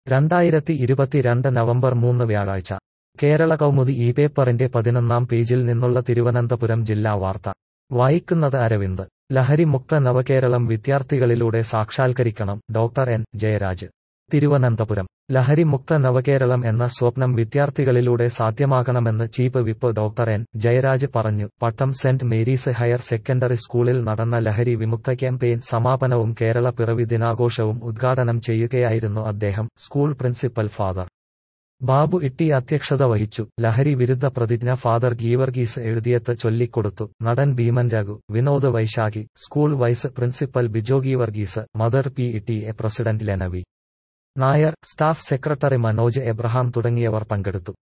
രണ്ടായിരത്തി ഇരുപത്തിരണ്ട് നവംബർ മൂന്ന് വ്യാഴാഴ്ച കേരള കൗമുദി ഈ പേപ്പറിന്റെ പതിനൊന്നാം പേജിൽ നിന്നുള്ള തിരുവനന്തപുരം ജില്ലാ വാർത്ത വായിക്കുന്നത് അരവിന്ദ് ലഹരിമുക്ത നവകേരളം വിദ്യാർത്ഥികളിലൂടെ സാക്ഷാത്കരിക്കണം ഡോക്ടർ എൻ ജയരാജ് തിരുവനന്തപുരം ലഹരിമുക്ത നവകേരളം എന്ന സ്വപ്നം വിദ്യാർത്ഥികളിലൂടെ സാധ്യമാകണമെന്ന് chief whip doctor N Jayaraj പറഞ്ഞു Pattom saint Mary's higher secondary സ്കൂളിൽ നടന്ന ലഹരി വിമുക്ത ക്യാമ്പയിൻ സമാപനവും കേരള പിറവി ദിനാഘോഷവും ഉദ്ഘാടനം ചെയ്യുകയായിരുന്നു അദ്ദേഹം school principal father Babu Itty അധ്യക്ഷത വഹിച്ചു ലഹരി വിരുദ്ധ പ്രതിജ്ഞ ഫാദർ ഗീവർഗീസ് എഴുതിയത്ത് ചൊല്ലിക്കൊടുത്തു നടൻ Bheeman Raghu Vinod Vaishakhi school vice principal Bijo Geevarghese mother P E A president ലെനവി നായർ സ്റ്റാഫ് സെക്രട്ടറി മനോജ് എബ്രഹാം തുടങ്ങിയവർ പങ്കെടുത്തു